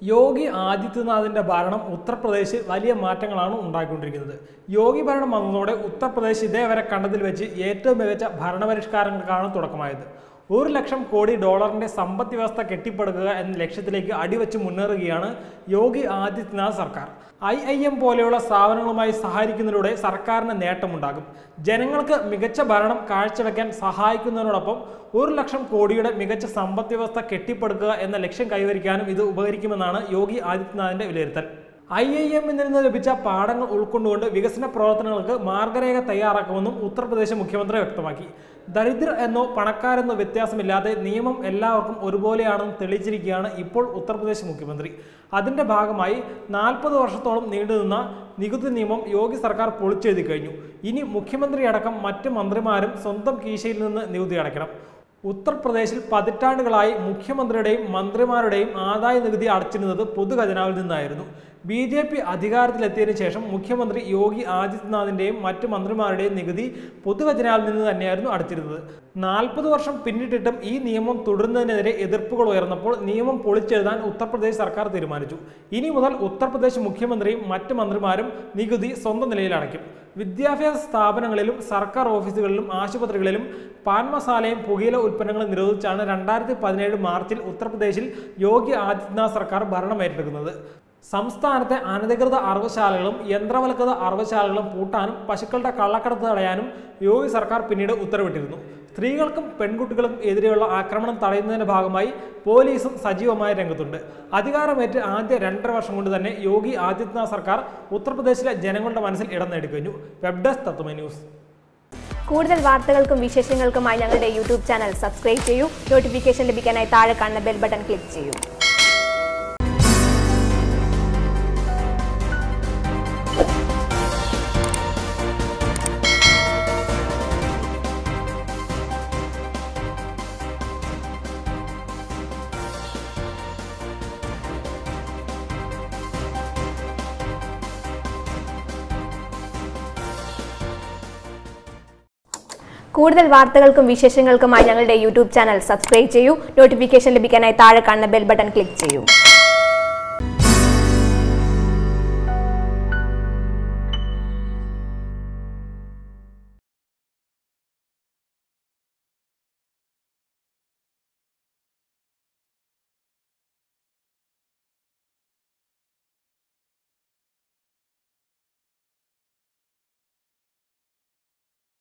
യോഗി ആദിത്യനാഥിന്റെ ഭരണം ഉത്തർപ്രദേശിൽ വലിയ മാറ്റങ്ങളാണ് ഉണ്ടാക്കിക്കൊണ്ടിരിക്കുന്നത് യോഗി ഭരണം വന്നതോടെ ഉത്തർപ്രദേശ് ഇതേവരെ കണ്ടതിൽ വെച്ച് ഏറ്റവും മികച്ച ഭരണപരിഷ്കാരങ്ങൾക്കാണ് തുടക്കമായത് ഒരു ലക്ഷം കോടി ഡോളറിന്റെ സമ്പദ് വ്യവസ്ഥ കെട്ടിപ്പടുക്കുക എന്ന ലക്ഷ്യത്തിലേക്ക് അടിവെച്ച് മുന്നേറുകയാണ് യോഗി ആദിത്യനാഥ് സർക്കാർ ഐ ഐ എം പോലെയുള്ള സ്ഥാപനങ്ങളുമായി സഹകരിക്കുന്നതിലൂടെ സർക്കാരിന് നേട്ടമുണ്ടാകും ജനങ്ങൾക്ക് മികച്ച ഭരണം കാഴ്ചവെക്കാൻ സഹായിക്കുന്നതിനോടൊപ്പം ഒരു ലക്ഷം കോടിയുടെ മികച്ച സമ്പദ് വ്യവസ്ഥ കെട്ടിപ്പടുക്കുക എന്ന ലക്ഷ്യം കൈവരിക്കാനും ഇത് ഉപകരിക്കുമെന്നാണ് യോഗി ആദിത്യനാഥിന്റെ വിലയിരുത്തൽ ഐ ഐ എമ്മിൽ നിന്ന് ലഭിച്ച പാഠങ്ങൾ ഉൾക്കൊണ്ടുകൊണ്ട് വികസന പ്രവർത്തനങ്ങൾക്ക് മാർഗരേഖ തയ്യാറാക്കുമെന്നും ഉത്തർപ്രദേശ് മുഖ്യമന്ത്രി വ്യക്തമാക്കി ദരിദ്രർ എന്നോ പണക്കാരെന്നോ വ്യത്യാസമില്ലാതെ നിയമം എല്ലാവർക്കും ഒരുപോലെയാണെന്ന് തെളിയിച്ചിരിക്കുകയാണ് ഇപ്പോൾ ഉത്തർപ്രദേശ് മുഖ്യമന്ത്രി അതിന്റെ ഭാഗമായി നാൽപ്പത് വർഷത്തോളം നീണ്ടുനിന്ന നികുതി നിയമം യോഗി സർക്കാർ പൊളിച്ചെഴുതി കഴിഞ്ഞു ഇനി മുഖ്യമന്ത്രി അടക്കം മറ്റ് മന്ത്രിമാരും സ്വന്തം കീശയിൽ നിന്ന് നികുതി അടയ്ക്കണം ഉത്തർപ്രദേശിൽ പതിറ്റാണ്ടുകളായി മുഖ്യമന്ത്രിയുടെയും മന്ത്രിമാരുടെയും ആദായ നികുതി അടച്ചിരുന്നത് പൊതുഖജനാവിൽ നിന്നായിരുന്നു ബി ജെ പി അധികാരത്തിലെത്തിയതിനു ശേഷം മുഖ്യമന്ത്രി യോഗി ആദിത്യനാഥിന്റെയും മറ്റ് മന്ത്രിമാരുടെയും നികുതി പൊതുഖജനാവിൽ നിന്ന് തന്നെയായിരുന്നു അടച്ചിരുന്നത് നാൽപ്പത് വർഷം പിന്നിട്ടിട്ടും ഈ നിയമം തുടരുന്നതിനെതിരെ എതിർപ്പുകൾ ഉയർന്നപ്പോൾ നിയമം പൊളിച്ചെഴുതാൻ ഉത്തർപ്രദേശ് സർക്കാർ തീരുമാനിച്ചു ഇനി മുതൽ ഉത്തർപ്രദേശ് മുഖ്യമന്ത്രിയും മറ്റ് മന്ത്രിമാരും നികുതി സ്വന്തം നിലയിൽ അടയ്ക്കും വിദ്യാഭ്യാസ സ്ഥാപനങ്ങളിലും സർക്കാർ ഓഫീസുകളിലും ആശുപത്രികളിലും പാൻ മസാലയും പുകയില ഉൽപ്പന്നങ്ങളും നിരോധിച്ചാണ് രണ്ടായിരത്തി പതിനേഴ് മാർച്ചിൽ ഉത്തർപ്രദേശിൽ യോഗി ആദിത്യനാഥ് സർക്കാർ ഭരണം ഏറ്റെടുക്കുന്നത് സംസ്ഥാനത്തെ അനധികൃത അറവശാലകളും യന്ത്രവൽകൃത അറവശാലകളും പൂട്ടാനും പശുക്കളുടെ കള്ളക്കടത്ത് തടയാനും യോഗി സർക്കാർ പിന്നീട് ഉത്തരവിട്ടിരുന്നു സ്ത്രീകൾക്കും പെൺകുട്ടികൾക്കും എതിരെയുള്ള ആക്രമണം തടയുന്നതിന്റെ ഭാഗമായി പോലീസും സജീവമായ രംഗത്തുണ്ട് അധികാരമേറ്റ് ആദ്യ രണ്ടര വർഷം കൊണ്ട് തന്നെ യോഗി ആദിത്യനാഥ് സർക്കാർ ഉത്തർപ്രദേശിലെ ജനങ്ങളുടെ മനസ്സിൽ ഇടം നേടിക്കഴിഞ്ഞു വെബ് ഡെസ്ക് തത്വമ ന്യൂസ് കൂടുതൽ വാർത്തകൾക്കും വിശേഷങ്ങൾക്കുമായി ഞങ്ങളുടെ യൂട്യൂബ് ചാനൽ സബ്സ്ക്രൈബ് ചെയ്യൂ നോട്ടിഫിക്കേഷൻ ലഭിക്കാനായി താഴെ കാണുന്ന ബെൽ ബട്ടൺ ക്ലിക്ക് ചെയ്യൂ കൂടുതൽ വാർത്തകൾക്കും വിശേഷങ്ങൾക്കുമായി ഞങ്ങളുടെ യൂട്യൂബ് ചാനൽ സബ്സ്ക്രൈബ് ചെയ്യൂ നോട്ടിഫിക്കേഷൻ ലഭിക്കാനായി താഴെ കാണുന്ന ബെൽ ബട്ടൺ ക്ലിക്ക് ചെയ്യൂ